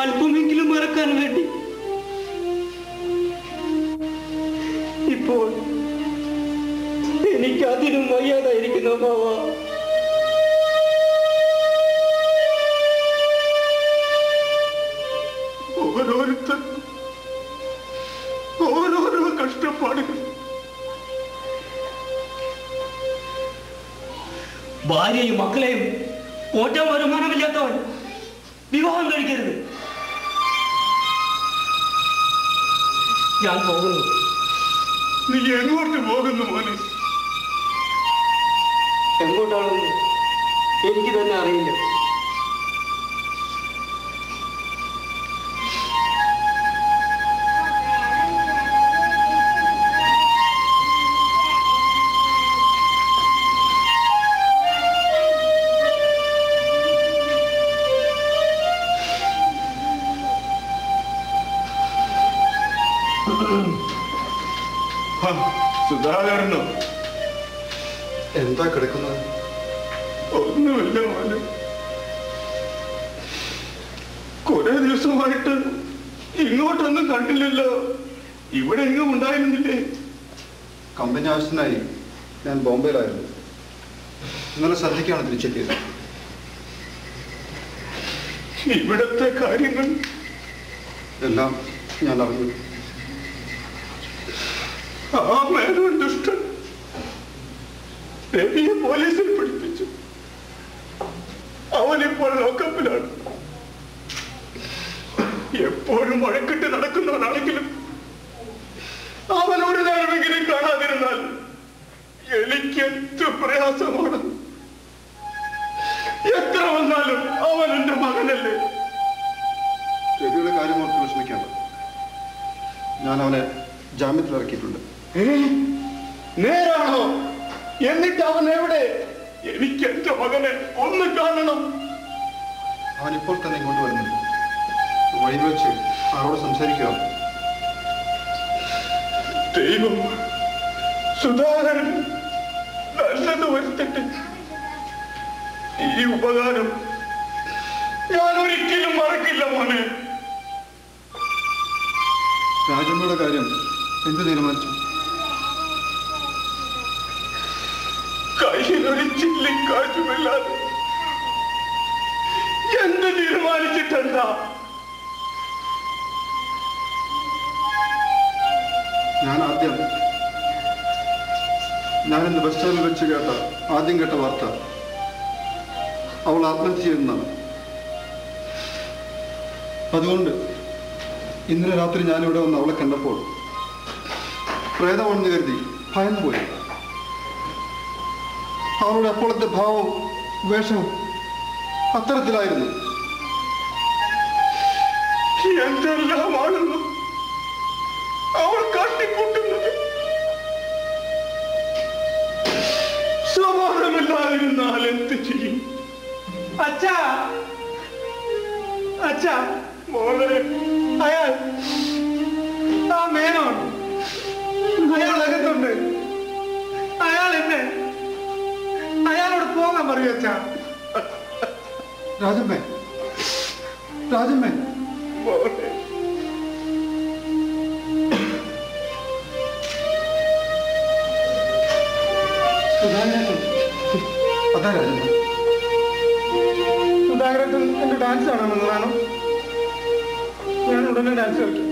അല്പമെങ്കിലും മറക്കാൻ വേണ്ടി ഇപ്പോൾ എനിക്ക് അതിനും വയ്യാതായിരിക്കുന്നു അമ്മാവ ഓരോരുത്തർക്കും ഓരോരോ കഷ്ടപ്പാടുകൾ ഭാര്യയും മക്കളെയും പോറ്റാൻ വരുമാനമില്ലാത്തവൻ വിവാഹം കഴിക്കരുത് ഞാൻ പോകുന്നു നീ എങ്ങോട്ട് പോകുന്നു മോനെ എങ്ങോട്ടാണെന്ന് എനിക്ക് തന്നെ അറിയില്ല ആ, സുധാകരനോ എന്താ കിടക്കുന്നത് ഒന്നുമില്ല മോനെ കുറെ ദിവസമായിട്ട് ഇങ്ങോട്ടൊന്നും കണ്ടില്ലല്ലോ ഇവിടെ എങ്ങും ഉണ്ടായിരുന്നില്ലേ കമ്പനി ആവശ്യത്തിനായി ഞാൻ ബോംബെയിലായിരുന്നു ഇന്നലെ സന്ധ്യയ്ക്കാണ് തിരിച്ചെത്തിയത് ഇവിടത്തെ കാര്യങ്ങൾ എല്ലാം ഞാൻ അറിഞ്ഞു ആ മേനോൻ ദുഷ്ടൻ രവിയെ പോലീസിൽ പിടിപ്പിച്ചു അവനിപ്പോൾ ലോക്കപ്പിലാണ് എപ്പോഴും വഴക്കിട്ട് നടക്കുന്നവനാണെങ്കിലും അവനോട് ഞാനെങ്കിലും കാണാതിരുന്നാൽ എനിക്ക് എന്ത് പ്രയാസമാണ് എത്ര വന്നാലും അവൻ എന്റെ മകനല്ലേ രവിയുടെ കാര്യം ഓർത്ത് വിഷമിക്കേണ്ട ഞാൻ അവനെ ജാമ്യത്തിൽ ഇറക്കിയിട്ടുണ്ട് ഏ? നേരാണോ എന്നിട്ട് അവൻ എവിടെ എനിക്ക് എന്റെ മകനെ ഒന്ന് കാണണം അവൻ ഇപ്പോൾ തന്നെ ഇങ്ങോട്ട് വരുന്നുണ്ട് വഴി വെച്ച് അവരോട് സംസാരിക്കുക ദൈവം സുധാകരൻ നല്ലത് വരുത്തട്ടെ ഈ ഉപകാരം ഞാൻ ഒരിക്കലും മറക്കില്ല മോനെ രാജമ്മയുടെ കാര്യം എന്ത് തീരുമാനിച്ചു കയ്യിലൊരു ചില്ലിക്കാറ്റുമില്ലാതെ എന്ത് തീരുമാനിച്ചിട്ടെന്താ ഞാൻ ആദ്യം ഞാൻ ഇന്ന് ബസ് സ്റ്റാൻഡിൽ വെച്ച് കേട്ട ആദ്യം കേട്ട വാർത്ത അവൾ ആത്മഹത്യ ചെയ്യുന്നതാണ് അതുകൊണ്ട് ഇന്നലെ രാത്രി ഞാനിവിടെ വന്ന് അവളെ കണ്ടപ്പോൾ പ്രേതമാണെന്ന് കരുതി ഭയന്നു പോയി അവളുടെ അപ്പോഴത്തെ ഭാവവും വേഷവും അത്തരത്തിലായിരുന്നു എന്തെല്ലാമാണെന്ന് അവൾ കാട്ടിക്കൂട്ടുന്നത് സ്വഭാവമില്ലാതിരുന്നാൽ എന്ത് ചെയ്യും അച്ഛാ അച്ഛാ മോളെ അയാൾ ആ മേനോൻ അയാൾ അകത്തുണ്ട് അയാൾ എന്നെ അയാളോട് പോകാൻ പറയൂ അച്ഛാ രാജമ്മേ രാജമ്മേ മോളെ സുധാകരൻ അതാ രാജമ്മ സുധാകരൻ എന്റെ ഡാൻസ് കാണാമെന്നതാണോ ഞാൻ ഉടനെ ഡാൻസ് കളിക്കും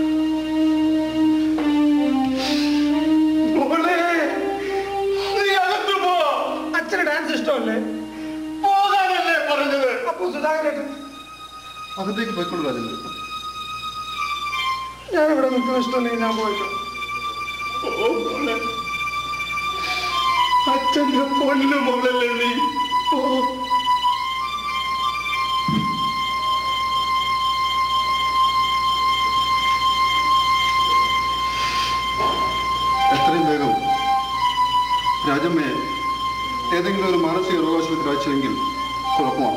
മോളെ നീ അകത്ത് പോ അച്ഛന് ഡാൻസ് ഇഷ്ടമല്ലേ പോകാനല്ലേ പറഞ്ഞത് അപ്പൊ സുധാകരൻ അകത്തേക്ക് പോയിക്കൊള്ളു രാജമ്മ ഞാൻ ഇവിടെ നിൽക്കുന്ന ഇഷ്ടമല്ലെങ്കിൽ ഞാൻ പോയിട്ടോ ഓ മോളെ അച്ഛന്റെ പൊന്നു മോളല്ലേ നീ ഓ എത്രയും വേഗം രാജമ്മയെ ഏതെങ്കിലും ഒരു മാനസിക രോഗാശുപത്രി അയച്ചെങ്കിൽ കുഴപ്പമാണ്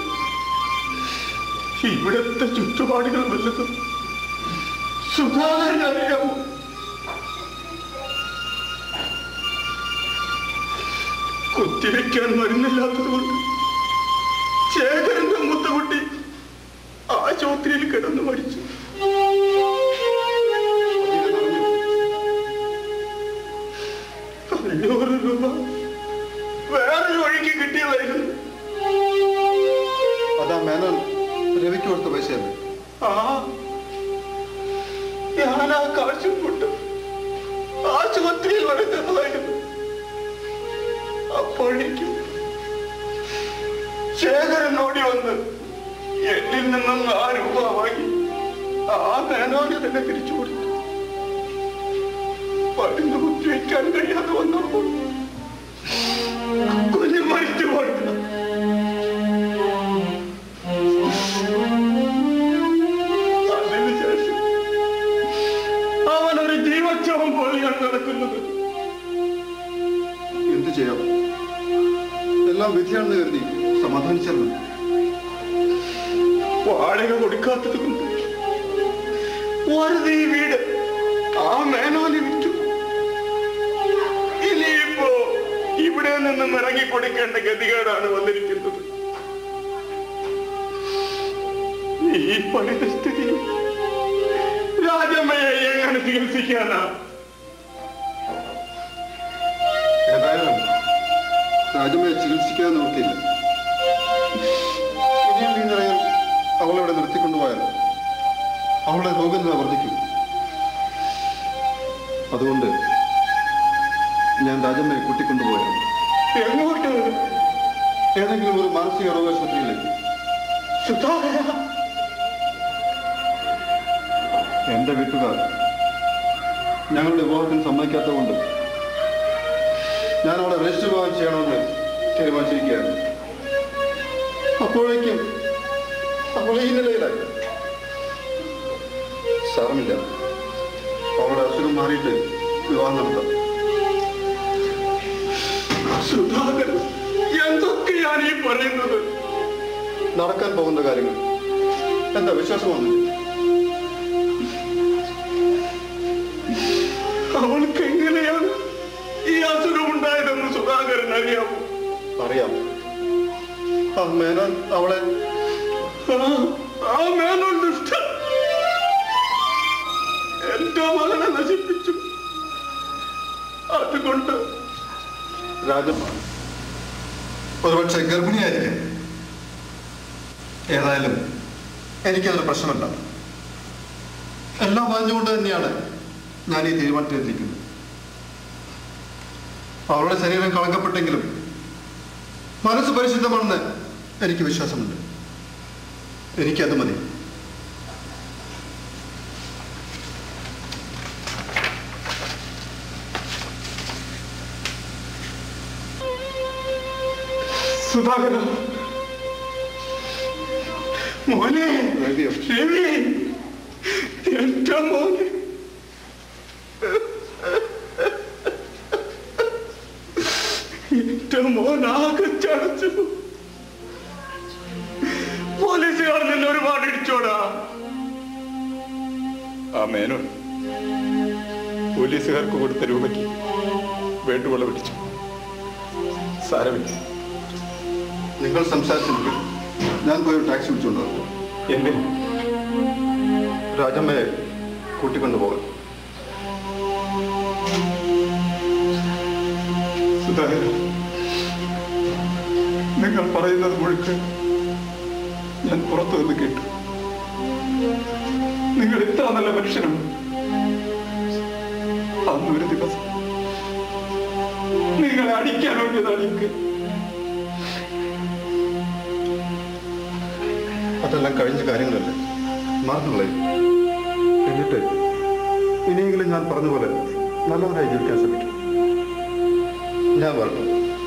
ഇവിടുത്തെ ചുറ്റുപാടുകൾ വല്ലതും സുധാകരൻ അറിയാമോ കുത്തിവെക്കാൻ മരുന്നില്ലാത്തത് കൊണ്ട് ശേഖരന്റെ മുത്തകുട്ടി ആശുപത്രിയിൽ കിടന്നു മരിച്ചു അഞ്ഞൂറ് രൂപ വേറൊരു വഴിക്ക് കിട്ടിയതായിരുന്നു അതാ മേനോൻ രവിക്ക് കൊടുത്ത പൈസയല്ലേ ആ ഞാൻ ആ കാശും കൊണ്ട് ആശുപത്രിയിൽ വരെ ചെന്നതായിരുന്നു അപ്പോഴേക്കും ശേഖരൻ ഓടി വന്ന് എന്നിൽ നിന്നും ആ രൂപ വാങ്ങി ആ മേനോന് തന്നെ തിരിച്ചു കൊടുത്തു മരുന്ന് കുത്തിവെക്കാൻ കഴിയാതെ വന്നപ്പോൾ കുഞ്ഞ് മരിച്ചു പോയില്ല അതിനുശേഷം അവൻ ഒരു ജീവക്ഷോഭം പോലെയാണ് നടക്കുന്നത് എന്ത് ചെയ്യാം എല്ലാം വിധിയാണെന്ന് കരുതി സമാധാനിച്ചല്ലോ വാടക കൊടുക്കാത്തത് കൊണ്ട് വെറുതെ ഈ വീട് ആ മേനോന് വിറ്റു ഇനിയിപ്പോ ഇവിടെ നിന്നും ഇറങ്ങി കൊടുക്കേണ്ട ഗതികേടാണ് വന്നിരിക്കുന്നത് ഈ പരിസ്ഥിതി രാജമ്മയെ എങ്ങനെ ചികിത്സിക്കാനാ ഏതായാലും രാജമ്മയെ ചികിത്സിക്കാൻ നിവൃത്തിയില്ല ഇനിയും ഈ നിലയിൽ അവളവിടെ നിർത്തിക്കൊണ്ടുപോയാൽ അവളുടെ രോഗനില വർദ്ധിക്കും അതുകൊണ്ട് ഞാൻ രാജമ്മയെ കൂട്ടിക്കൊണ്ടുപോയാൽ എങ്ങോട്ട് ഏതെങ്കിലും ഒരു മാനസിക രോഗാശുപത്രിയിലേക്ക് സുധാകര എന്റെ വീട്ടുകാർ ഞങ്ങളുടെ വിവാഹത്തിന് സമ്മതിക്കാത്തതുകൊണ്ട് ഞാൻ അവളെ രജിസ്റ്റർ വിവാഹം ചെയ്യണമെന്ന് തീരുമാനിച്ചിരിക്കുകയാണ് അപ്പോഴേക്കും അവൾ ഈ നിലയിലായി സാരമില്ല അവളുടെ അസുഖം മാറിയിട്ട് വിവാഹം നടത്താം സുധാകരൻ എന്തൊക്കെയാണ് ഈ പറയുന്നത് നടക്കാൻ പോകുന്ന കാര്യങ്ങൾ എന്താ വിശ്വാസമൊന്നും അവൾക്ക് എങ്ങനെയാണ് ഈ അസുഖം ഉണ്ടായതെന്ന് സുധാകരൻ അറിയാമോ അറിയാം ആ മേനോൻ അവളെ ആ- ആ മേനോൻ ദുഷ്ടൻ എന്റെ മകനെ നശിപ്പിച്ചു അതുകൊണ്ട് രാജമ്മ ഒരുപക്ഷെ ഗർഭിണിയായിരിക്കും ഏതായാലും എനിക്കതൊരു പ്രശ്നമല്ല എല്ലാം പറഞ്ഞുകൊണ്ട് തന്നെയാണ് ഞാൻ ഈ തീരുമാനത്തിലെത്തിക്കുന്നത് അവളുടെ ശരീരം കളങ്കപ്പെട്ടെങ്കിലും മനസ്സ് പരിശുദ്ധമാണെന്ന് എനിക്ക് വിശ്വാസമുണ്ട് എനിക്കത് മതി സുധാകര മോനെ രവിയോ? രവി എന്റെ മോനെ എന്റെ മോനാകെ ചടച്ചു പോലീസുകാർ നിന്നെ ഒരുപാട് ഇടിച്ചോടാ ആ മേനോൻ പോലീസുകാർക്ക് കൊടുത്ത രൂപയ്ക്ക് വേണ്ടുവോളം പിടിച്ചു സാരമില്ല നിങ്ങൾ സംസാരിച്ചിരിക്കും ഞാൻ പോയി ഒരു ടാക്സി വിളിച്ചുകൊണ്ട് വരാം. എന്തിന് രാജമ്മയെ കൂട്ടിക്കൊണ്ടുപോകാൻ സുധാകര നിങ്ങൾ പറയുന്നത് മുഴുക്ക് ഞാൻ പുറത്തു നിന്ന് കേട്ടു നിങ്ങൾ ഇത്ര നല്ല മനുഷ്യനാണ് അന്നൊരു ദിവസം നിങ്ങളെ അടിക്കാൻ വേണ്ടിയതാണ് എനിക്ക് അതെല്ലാം കഴിഞ്ഞ കാര്യങ്ങളല്ലേ മറന്നുള്ളേ എന്നിട്ട് ഇനിയെങ്കിലും ഞാൻ പറഞ്ഞ പോലെ നല്ലവരായി ജീവിക്കാൻ ശ്രമിക്കും ഞാൻ പറഞ്ഞു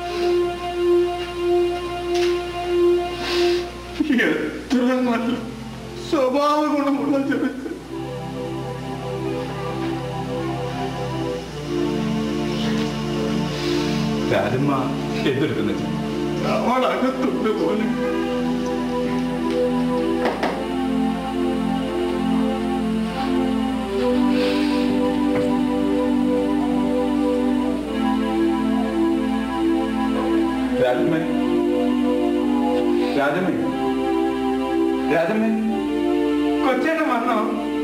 എത്ര നല്ല സ്വഭാവ ഗുണമുള്ള ചെറുക്ക് രാജമ്മ എന്തെടുക്കുന്ന അവൾ അകത്തുണ്ട് പോലെ രാജമ്മേ രാജമ്മേ രാജമ്മേ കൊച്ചേട്ടൻ വന്നോ